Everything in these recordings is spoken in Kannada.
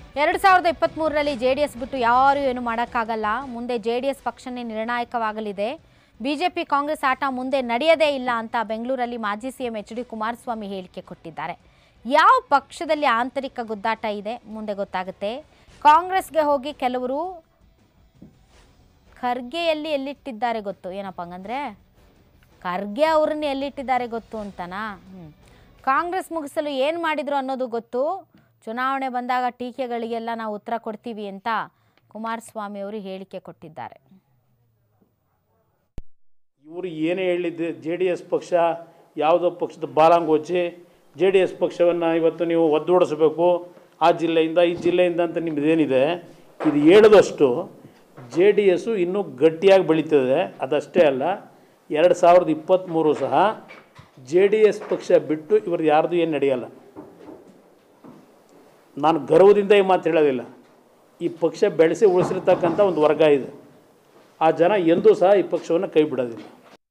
ಎರಡು ಸಾವಿರದ ಇಪ್ಪತ್ತ್ಮೂರರಲ್ಲಿ ಜೆ ಡಿ ಎಸ್ ಬಿಟ್ಟು ಯಾರೂ ಏನು ಮಾಡೋಕ್ಕಾಗಲ್ಲ ಮುಂದೆ ಜೆ ಡಿ ಎಸ್ ಪಕ್ಷನೇ ನಿರ್ಣಾಯಕವಾಗಲಿದೆ ಬಿಜೆಪಿ ಕಾಂಗ್ರೆಸ್ ಆಟ ಮುಂದೆ ನಡೆಯದೇ ಇಲ್ಲ ಅಂತ ಬೆಂಗಳೂರಲ್ಲಿ ಮಾಜಿ ಸಿಎಂ ಎಚ್ ಡಿ ಕುಮಾರಸ್ವಾಮಿ ಹೇಳಿಕೆ ಕೊಟ್ಟಿದ್ದಾರೆ ಯಾವ ಪಕ್ಷದಲ್ಲಿ ಆಂತರಿಕ ಗುದ್ದಾಟ ಇದೆ ಮುಂದೆ ಗೊತ್ತಾಗುತ್ತೆ ಕಾಂಗ್ರೆಸ್ಗೆ ಹೋಗಿ ಕೆಲವರು ಖರ್ಗೆಯಲ್ಲಿ ಎಲ್ಲಿಟ್ಟಿದ್ದಾರೆ ಗೊತ್ತು ಏನಪ್ಪ ಹಂಗಂದ್ರೆ ಖರ್ಗೆ ಅವ್ರನ್ನ ಎಲ್ಲಿಟ್ಟಿದ್ದಾರೆ ಗೊತ್ತು ಅಂತನಾ ಹ್ಞೂ ಕಾಂಗ್ರೆಸ್ ಮುಗಿಸಲು ಏನು ಮಾಡಿದ್ರು ಅನ್ನೋದು ಗೊತ್ತು ಚುನಾವಣೆ ಬಂದಾಗ ಟೀಕೆಗಳಿಗೆಲ್ಲ ನಾವು ಉತ್ತರ ಕೊಡ್ತೀವಿ ಅಂತ ಕುಮಾರಸ್ವಾಮಿ ಅವರು ಹೇಳಿಕೆ ಕೊಟ್ಟಿದ್ದಾರೆ ಇವರು ಏನೇ ಹೇಳಿದ್ದೆ ಜೆ ಡಿ ಎಸ್ ಪಕ್ಷ ಯಾವುದೋ ಪಕ್ಷದ ಬಾಲಾಂಗೋಚಿ ಜೆ ಡಿ ಎಸ್ ಪಕ್ಷವನ್ನು ಇವತ್ತು ನೀವು ಒದ್ದೋಡಿಸ್ಬೇಕು ಆ ಜಿಲ್ಲೆಯಿಂದ ಈ ಜಿಲ್ಲೆಯಿಂದ ಅಂತ ನಿಮ್ಮದೇನಿದೆ ಇದು ಹೇಳದಷ್ಟು ಜೆ ಡಿ ಎಸ್ಸು ಇನ್ನೂ ಗಟ್ಟಿಯಾಗಿ ಬೆಳೀತದೆ ಅದಷ್ಟೇ ಅಲ್ಲ ಎರಡು ಸಾವಿರದ ಇಪ್ಪತ್ತ್ಮೂರು ಸಹ ಜೆ ಡಿ ಎಸ್ ಪಕ್ಷ ಬಿಟ್ಟು ಇವ್ರದ್ದು ಯಾರ್ದು ಏನು ನಡೆಯಲ್ಲ ನಾನು ಗರ್ವದಿಂದ ಈ ಮಾತು ಹೇಳೋದಿಲ್ಲ ಈ ಪಕ್ಷ ಬೆಳೆಸಿ ಉಳಿಸಿರ್ತಕ್ಕಂಥ ಒಂದು ವರ್ಗ ಇದೆ ಆ ಜನ ಎಂದೂ ಸಹ ಈ ಪಕ್ಷವನ್ನು ಕೈ ಬಿಡೋದಿಲ್ಲ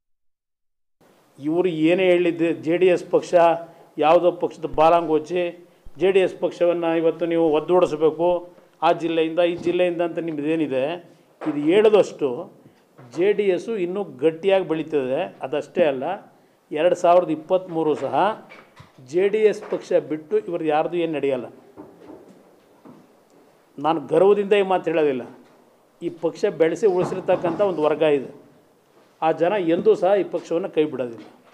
ಇವರು ಏನೇ ಹೇಳಿದ್ದೆ ಜೆ ಡಿ ಎಸ್ ಪಕ್ಷ ಯಾವುದೋ ಪಕ್ಷದ ಬಾಲಾಂಗೋಚಿ ಜೆ ಡಿ ಎಸ್ ಪಕ್ಷವನ್ನು ಇವತ್ತು ನೀವು ಒದ್ದೋಡಿಸ್ಬೇಕು ಆ ಜಿಲ್ಲೆಯಿಂದ ಈ ಜಿಲ್ಲೆಯಿಂದ ಅಂತ ನಿಮ್ಮದೇನಿದೆ ಇದು ಹೇಳದಷ್ಟು ಜೆ ಡಿ ಎಸ್ಸು ಇನ್ನೂ ಗಟ್ಟಿಯಾಗಿ ಬೆಳೀತದೆ ಅದಷ್ಟೇ ಅಲ್ಲ ಎರಡು ಸಾವಿರದ ಇಪ್ಪತ್ತ್ಮೂರು ಸಹ ಜೆ ಡಿ ಎಸ್ ಪಕ್ಷ ಬಿಟ್ಟು ಇವ್ರದ್ದು ಯಾರ್ದು ಏನು ನಡೆಯಲ್ಲ ನಾನು ಗರ್ವದಿಂದ ಈ ಮಾತು ಹೇಳೋದಿಲ್ಲ ಈ ಪಕ್ಷ ಬೆಳೆಸಿ ಉಳಿಸಿರ್ತಕ್ಕಂಥ ಒಂದು ವರ್ಗ ಇದೆ ಆ ಜನ ಎಂದೂ ಸಹ ಈ ಪಕ್ಷವನ್ನು ಕೈ ಬಿಡೋದಿಲ್ಲ